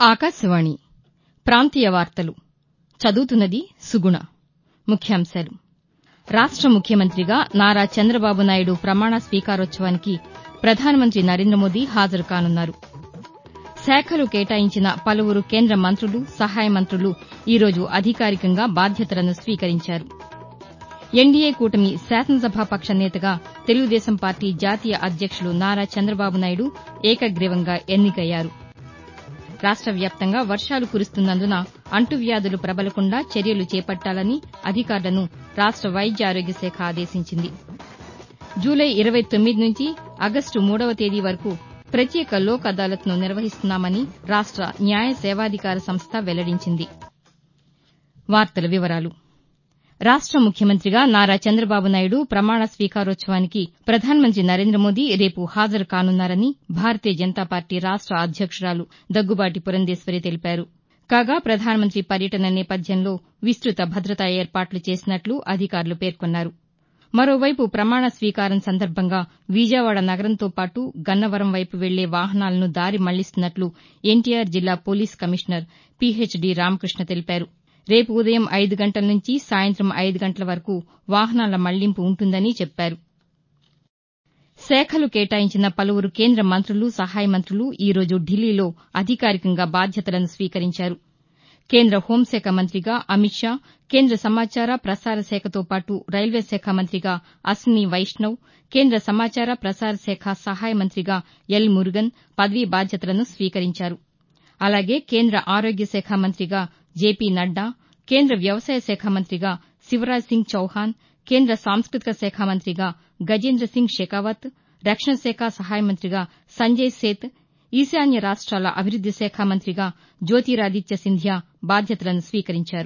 ఆకాశవాణి ప్రాంతీయ వార్తలు చదువుతున్నది సుగుణ ముఖ్యాంశాలు రాష్ట ముఖ్యమంత్రిగా నారా చంద్రబాబు నాయుడు ప్రమాణ స్వీకారోత్సవానికి ప్రధానమంత్రి నరేంద్ర మోదీ హాజరు కానున్నారు శాఖలు కేటాయించిన పలువురు కేంద్ర మంత్రులు సహాయ మంత్రులు ఈ రోజు అధికారికంగా బాధ్యతలను స్వీకరించారు ఎన్డీఏ కూటమి శాసనసభాపక్ష నేతగా తెలుగుదేశం పార్టీ జాతీయ అధ్యక్షులు నారా చంద్రబాబు నాయుడు ఏకగ్రీవంగా ఎన్నికయ్యారు రాష్ట వ్యాప్తంగా వర్షాలు కురుస్తున్నందున అంటువ్యాధులు ప్రబలకుండా చర్యలు చేపట్టాలని అధికారులను రాష్ట వైద్య ఆరోగ్య శాఖ ఆదేశించింది జూలై ఇరవై తొమ్మిది నుంచి ఆగస్టు మూడవ తేదీ వరకు ప్రత్యేక లోక్ అదాలత్ను నిర్వహిస్తున్నామని రాష్ట న్యాయ సేవాధికార సంస్థ వెల్లడించింది రాష్ట ముఖ్యమంత్రిగా నారా చంద్రబాబు నాయుడు ప్రమాణ స్వీకారోత్సవానికి ప్రధానమంత్రి నరేంద్ర మోదీ రేపు హాజరు కానున్నారని భారతీయ జనతా పార్టీ రాష్ట అధ్యక్షురాలు దగ్గుబాటి పురంధేశ్వరి తెలిపారు కాగా ప్రధానమంత్రి పర్యటన నేపథ్యంలో విస్తృత భద్రతా ఏర్పాట్లు చేసినట్లు అధికారులు పేర్కొన్నారు మరోవైపు ప్రమాణ స్వీకారం సందర్భంగా విజయవాడ నగరంతో పాటు గన్నవరం వైపు వెళ్లే వాహనాలను దారి మళ్లిస్తున్నట్లు ఎన్టీఆర్ జిల్లా పోలీస్ కమిషనర్ పీహెచ్డీ రామకృష్ణ తెలిపారు రేపు ఉదయం ఐదు గంటల నుంచి సాయంత్రం ఐదు గంటల వరకు వాహనాల మళ్లింపు ఉంటుందని చెప్పారు శాఖలు కేటాయించిన పలువురు కేంద్ర మంత్రులు సహాయ మంత్రులు ఈ రోజు ఢిల్లీలో అధికారికంగా బాధ్యతలను స్వీకరించారు కేంద్ర హోంశాఖ మంత్రిగా అమిత్ షా కేంద్ర సమాచార ప్రసార శాఖతో పాటు రైల్వే శాఖ మంత్రిగా అశ్విని వైష్ణవ్ కేంద్ర సమాచార ప్రసార శాఖ సహాయ మంత్రిగా ఎల్ మురుగన్ పదవీ బాధ్యతలను స్వీకరించారు అలాగే కేంద్ర ఆరోగ్య శాఖ మంత్రిగా జేపీ నడ్డా కేంద్ర వ్యవసాయ శాఖ మంత్రిగా శివరాజ్ సింగ్ చౌహాన్ కేంద్ర సాంస్కృతిక శాఖ మంత్రిగా గజేంద్ర సింగ్ షెకావత్ రక్షణ శాఖ సహాయ మంత్రిగా సంజయ్ సేత్ ఈశాన్య రాష్ట్రాల అభివృద్ది శాఖ మంత్రిగా జ్యోతిరాదిత్య సింధియా బాధ్యతలను స్వీకరించారు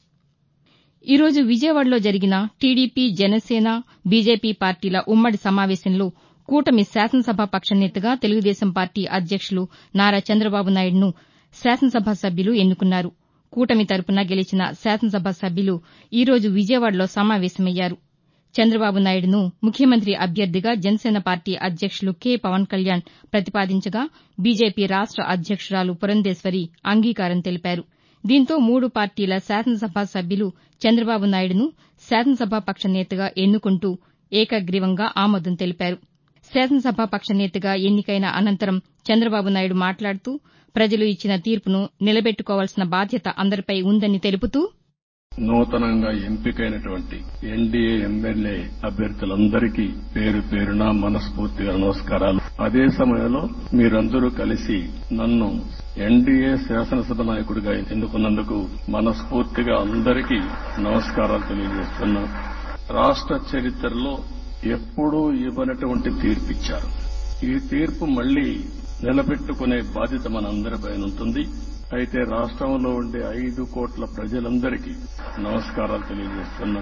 ఈ రోజు విజయవాడలో జరిగిన టీడీపీ జనసేన బీజేపీ పార్టీల ఉమ్మడి సమావేశంలో కూటమి శాసనసభాపక్ష నేతగా తెలుగుదేశం పార్టీ అధ్యక్షులు నారా చంద్రబాబు నాయుడును శాసనసభ సభ్యులు ఎన్నుకున్నారు కూటమి తరపున గెలిచిన శాసనసభ సభ్యులు ఈ రోజు విజయవాడలో సమావేశమయ్యారు చంద్రబాబు నాయుడును ముఖ్యమంత్రి అభ్యర్థిగా జనసేన పార్టీ అధ్యక్షులు కె పవన్ కళ్యాణ్ ప్రతిపాదించగా బీజేపీ రాష్ట అధ్యక్షురాలు పురంధేశ్వరి అంగీకారం తెలిపారు దీంతో మూడు పార్టీల శాసనసభ సభ్యులు చంద్రబాబు నాయుడును శాసనసభాపక్ష నేతగా ఎన్నుకుంటూ ఏకగ్రీవంగా ఆమోదం తెలిపారు శాసనసభాపక్ష నేతగా ఎన్నికైన అనంతరం చంద్రబాబు నాయుడు మాట్లాడుతూ ప్రజలు ఇచ్చిన తీర్పును నిలబెట్టుకోవాల్సిన బాధ్యత అందరిపై ఉందని తెలుపుతూ నూతనంగా ఎంపికైనటువంటి ఎన్డీఏ ఎమ్మెల్యే అభ్యర్థులందరికీ పేరు పేరున మనస్ఫూర్తిగా నమస్కారాలు అదే సమయంలో మీరందరూ కలిసి నన్ను ఎన్డీఏ శాసనసభ నాయకుడిగా ఎన్నుకున్నందుకు మనస్ఫూర్తిగా అందరికీ నమస్కారాలు తెలియజేస్తున్నా రాష్ట చరిత్రలో ఎప్పుడూ ఇవ్వనటువంటి తీర్పిచ్చారు ఈ తీర్పు మళ్లీ నిలబెట్టుకునే బాధ్యత మనందరిపై ఉంటుంది అయితే రాష్ట్రంలో ఉండే ఐదు కోట్ల ప్రజలందరికీ నమస్కారాలు తెలియజేస్తున్నా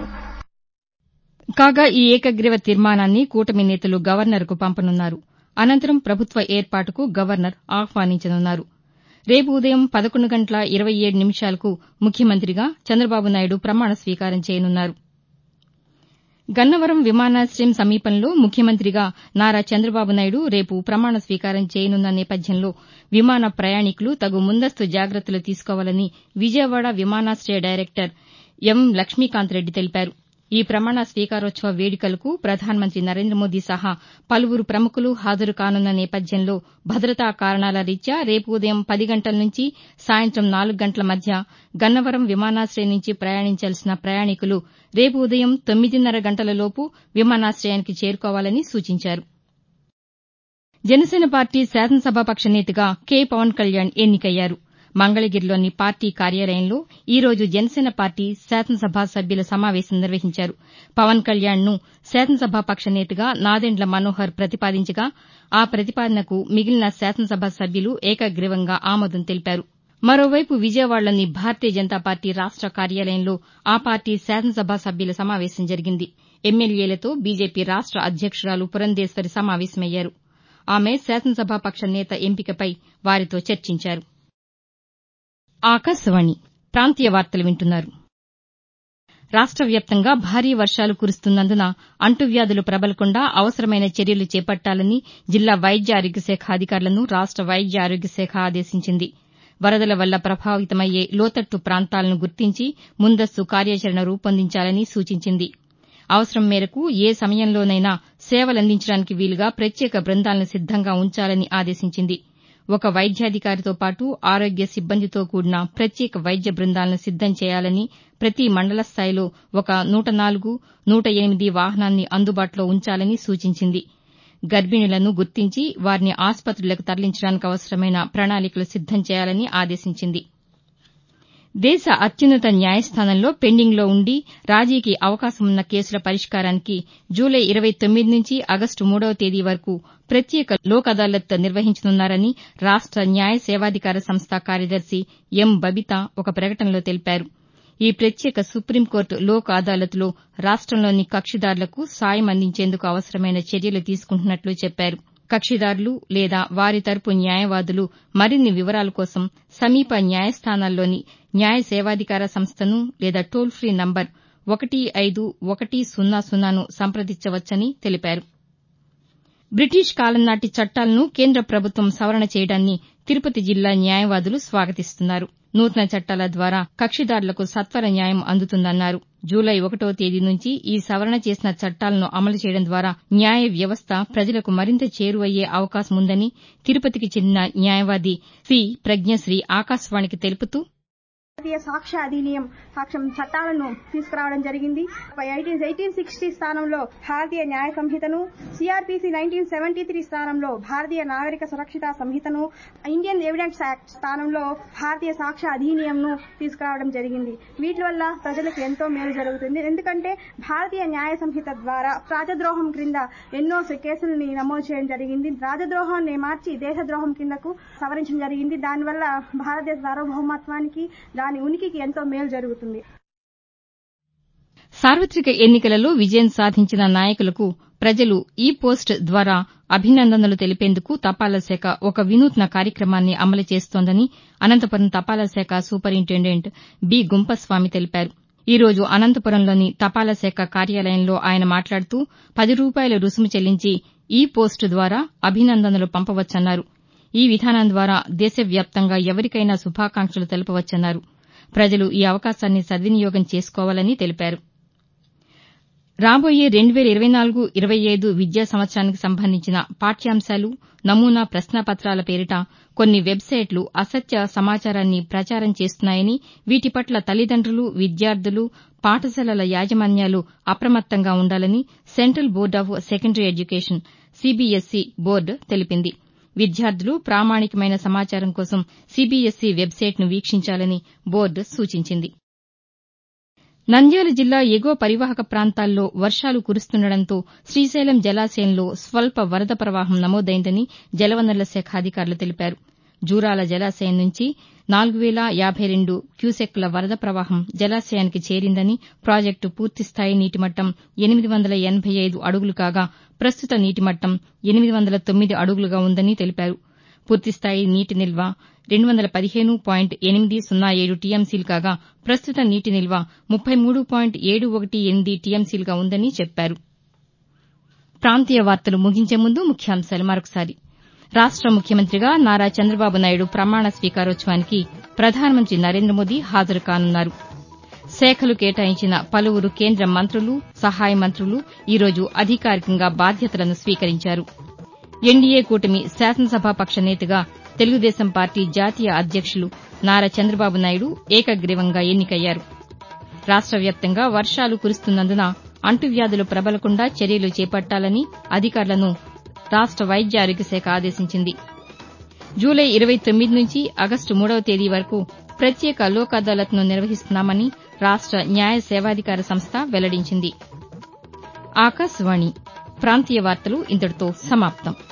కాగా ఈ ఏకగ్రీవ తీర్మానాన్ని కూటమి నేతలు గవర్నర్కు పంపనున్నారు అనంతరం ప్రభుత్వ ఏర్పాటుకు గవర్నర్ ఆహ్వానించనున్నారు రేపు ఉదయం పదకొండు గంటల ఇరవై ఏడు నిమిషాలకు ముఖ్యమంత్రిగా చంద్రబాబు నాయుడు ప్రమాణ స్వీకారం చేయనున్నారు గన్నవరం విమానాశయం సమీపంలో ముఖ్యమంత్రిగా నారా చంద్రబాబు నాయుడు రేపు ప్రమాణ స్వీకారం చేయనున్న నేపథ్యంలో విమాన ప్రయాణికులు తగు ముందస్తు జాగ్రత్తలు తీసుకోవాలని విజయవాడ విమానాశయ డైరెక్టర్ ఎం లక్ష్మీకాంతరెడ్డి తెలిపారు ఈ ప్రమాణ స్వీకారోత్సవ వేడుకలకు ప్రధానమంత్రి నరేంద్ర మోదీ సహా పలువురు ప్రముఖులు హాజరు కానున్న నేపథ్యంలో భద్రతా కారణాల రీత్యా రేపు ఉదయం పది గంటల నుంచి సాయంత్రం నాలుగు గంటల మధ్య గన్నవరం విమానాశయం నుంచి ప్రయాణించాల్సిన ప్రయాణికులు రేపు ఉదయం తొమ్మిదిన్నర గంటలలోపు విమానాశయానికి చేరుకోవాలని సూచించారు జనసేన పార్టీ శాసనసభాపక్ష నేతగా కె పవన్ కళ్యాణ్ ఎన్నికయ్యారు మంగళగిరిలోని పార్టీ కార్యాలయంలో ఈ రోజు జనసేన పార్టీ శాసనసభ సభ్యుల సమావేశం నిర్వహించారు పవన్ కళ్యాణ్ను శాసనసభాపక్ష నేతగా నాదెండ్ల మనోహర్ ప్రతిపాదించగా ఆ ప్రతిపాదనకు మిగిలిన శాసనసభ సభ్యులు ఏకగ్రీవంగా ఆమోదం తెలిపారు మరోవైపు విజయవాడలోని భారతీయ జనతా పార్టీ రాష్ట కార్యాలయంలో ఆ పార్టీ శాసనసభ సభ్యుల సమావేశం జరిగింది ఎమ్మెల్యేలతో బీజేపీ రాష్ట అధ్యక్షురాలు పురంధేశ్వరి సమావేశమయ్యారు ఆమె శాసనసభాపక్ష నేత ఎంపికపై వారితో చర్చించారు ఆకాశవాణి ప్రాంతీయ వార్తలు వింటున్నారు రాష్ట వ్యాప్తంగా భారీ వర్షాలు కురుస్తున్నందున అంటువ్యాధులు ప్రబలకుండా అవసరమైన చర్యలు చేపట్టాలని జిల్లా వైద్య ఆరోగ్య శాఖ అధికారులను రాష్ట వైద్య ఆరోగ్య శాఖ ఆదేశించింది వరదల వల్ల ప్రభావితమయ్యే లోతట్టు ప్రాంతాలను గుర్తించి ముందస్తు కార్యాచరణ రూపొందించాలని సూచించింది అవసరం మేరకు ఏ సమయంలోనైనా సేవలందించడానికి వీలుగా ప్రత్యేక బృందాలను సిద్దంగా ఉంచాలని ఆదేశించింది ఒక వైద్యాధికారితో పాటు ఆరోగ్య సిబ్బందితో కూడిన ప్రత్యేక వైద్య బృందాలను సిద్దం చేయాలని ప్రతి మండల స్థాయిలో ఒక నూట నాలుగు నూట ఎనిమిది వాహనాన్ని అందుబాటులో ఉంచాలని సూచించింది గర్భిణులను గుర్తించి వారిని ఆసుపత్రులకు తరలించడానికి అవసరమైన ప్రణాళికలు సిద్దం చేయాలని ఆదేశించింది దేశ అత్యున్నత న్యాయస్థానంలో పెండింగ్లో ఉండి రాజీకి అవకాశమున్న కేసుల పరిష్కారానికి జూలై ఇరవై తొమ్మిది నుంచి ఆగస్టు మూడవ తేదీ వరకు ప్రత్యేక లోక్ అదాలత్ నిర్వహించనున్నారని రాష్ట న్యాయ సేవాధికార సంస్థ కార్యదర్శి ఎం బబిత ఒక ప్రకటనలో తెలిపారు ఈ ప్రత్యేక సుప్రీంకోర్టు లోక్ అదాలత్లో రాష్టంలోని కక్షిదారులకు సాయం అందించేందుకు అవసరమైన చర్యలు తీసుకుంటున్నట్లు చెప్పారు కక్షిదారులు లేదా వారి తరపు న్యాయవాదులు మరిన్ని వివరాల కోసం సమీప న్యాయస్థానాల్లోని న్యాయ సేవాధికార సంస్థను లేదా టోల్ ఫ్రీ నంబర్ ఒకటి ఐదు ఒకటి సున్నా సున్నాను సంప్రదించవచ్చని తెలిపారు బ్రిటిష్ కాలం నాటి చట్టాలను కేంద్ర ప్రభుత్వం సవరణ చేయడాన్ని తిరుపతి జిల్లా న్యాయవాదులు స్వాగతిస్తున్నారు నూతన చట్టాల ద్వారా కక్షిదారులకు సత్వర న్యాయం అందుతుందన్నారు జూలై ఒకటో తేదీ నుంచి ఈ సవరణ చేసిన చట్టాలను అమలు చేయడం ద్వారా న్యాయ వ్యవస్థ ప్రజలకు మరింత చేరువయ్యే అవకాశముందని తిరుపతికి చెందిన న్యాయవాది సి ప్రజ్ఞశ్రీ ఆకాశవాణికి తెలుపుతూ భారతీయ సాక్ష్య అధినియం సాక్ష్యం చట్టాలను తీసుకురావడం జరిగింది ఎయిటీన్ ఎయిటీన్ సిక్స్టీ స్థానంలో భారతీయ న్యాయ సంహితను సిఆర్పిసి నైన్టీన్ సెవెంటీ త్రీ స్థానంలో భారతీయ నాగరిక సురక్షిత సంహితను ఇండియన్ ఎవిడెన్స్ యాక్ట్ స్థానంలో భారతీయ సాక్ష్య అధినియంను తీసుకురావడం జరిగింది వీటి వల్ల ప్రజలకు ఎంతో మేలు జరుగుతుంది ఎందుకంటే భారతీయ న్యాయ సంహిత ద్వారా రాజద్రోహం క్రింద ఎన్నో కేసులని నమోదు చేయడం జరిగింది రాజద్రోహాన్ని మార్చి దేశద్రోహం కిందకు సవరించడం జరిగింది దానివల్ల భారతదేశ సార్వభౌమత్వానికి దాని ఉనికికి ఎంతో మేలు జరుగుతుంది సార్వతిక ఎన్నికలలో విజయం సాధించిన నాయకులకు ప్రజలు ఈ పోస్ట్ ద్వారా అభినందనలు తెలిపేందుకు తపాలా శాఖ ఒక వినూత్న కార్యక్రమాన్ని అమలు చేస్తోందని అనంతపురం తపాలా శాఖ సూపరింటెండెంట్ బి గుంపస్వామి తెలిపారు ఈ రోజు అనంతపురంలోని తపాలా శాఖ కార్యాలయంలో ఆయన మాట్లాడుతూ పది రూపాయల రుసుము చెల్లించి ఈ పోస్ట్ ద్వారా అభినందనలు పంపవచ్చన్నారు ఈ విధానం ద్వారా దేశవ్యాప్తంగా ఎవరికైనా శుభాకాంక్షలు తెలపవచ్చన్నారు ప్రజలు ఈ అవకాశాన్ని సద్వినియోగం చేసుకోవాలని తెలిపారు రాబోయే రెండు వేల ఇరవై నాలుగు ఇరవై ఐదు విద్యా సంవత్సరానికి సంబంధించిన పాఠ్యాంశాలు నమూనా ప్రశ్నాపత్రాల పేరిట కొన్ని వెబ్సైట్లు అసత్య సమాచారాన్ని ప్రచారం చేస్తున్నాయని వీటి పట్ల తల్లిదండ్రులు విద్యార్థులు పాఠశాలల యాజమాన్యాలు అప్రమత్తంగా ఉండాలని central board of secondary education C B S E board తెలిపింది విద్యార్థులు ప్రామాణికమైన సమాచారం కోసం సీబీఎస్ఈ వెబ్సైట్ను వీక్షించాలని బోర్డు సూచించింది నంద్యాల జిల్లా ఎగువ పరివాహక ప్రాంతాల్లో వర్షాలు కురుస్తుండటంతో శ్రీశైలం జలాశయంలో స్వల్ప వరద ప్రవాహం నమోదైందని జలవనరుల శాఖ అధికారులు తెలిపారు జూరాల జలాశయం నుంచి నాలుగు వేల యాబై రెండు క్యూసెక్కుల వరద ప్రవాహం జలాశయానికి చేరిందని ప్రాజెక్టు పూర్తిస్థాయి నీటిమట్టం ఎనిమిది వందల ఎనబై ఐదు అడుగులు కాగా ప్రస్తుత నీటిమట్టం ఎనిమిది వందల తొమ్మిది అడుగులుగా ఉందని తెలిపారు పూర్తిస్థాయి నీటి నిల్వ రెండు వందల పదిహేను పాయింట్ ఎనిమిది సున్నా ఏడు టీఎంసీలు కాగా ప్రస్తుత నీటి నిల్వ ముప్పై మూడు పాయింట్ ఏడు ఒకటి ఎనిమిది టీఎంసీలుగా ఉందని చెప్పారు ప్రాంతీయ వార్తలు ముగించే ముందు ముఖ్యాంశాలు మరొకసారి రాష్ట ముఖ్యమంత్రిగా నారా చంద్రబాబు నాయుడు ప్రమాణ స్వీకారోత్సవానికి ప్రధానమంత్రి నరేంద్ర మోదీ హాజరు కానున్నారు శాఖలు కేటాయించిన పలువురు కేంద్ర మంత్రులు సహాయ మంత్రులు ఈరోజు అధికారికంగా బాధ్యతలను స్వీకరించారు ఎన్డీఏ కూటమి శాసనసభాపక్ష నేతగా తెలుగుదేశం పార్టీ జాతీయ అధ్యక్షులు నారా చంద్రబాబు నాయుడు ఏకగ్రీవంగా ఎన్నికయ్యారు రాష్ట వ్యాప్తంగా వర్షాలు కురుస్తున్నందున అంటువ్యాధులు ప్రబలకుండా చర్యలు చేపట్టాలని అధికారులను రాష్ట వైద్య ఆరోగ్య శాఖ ఆదేశించింది జూలై ఇరవై తొమ్మిది నుంచి ఆగస్టు మూడవ తేదీ వరకు ప్రత్యేక లోక్ అదాలత్ను నిర్వహిస్తున్నామని రాష్ట న్యాయ సేవాధికార సంస్థ వెల్లడించింది ఆకాశవాణి ప్రాంతీయ వార్తలు ఇంతటితో సమాప్తం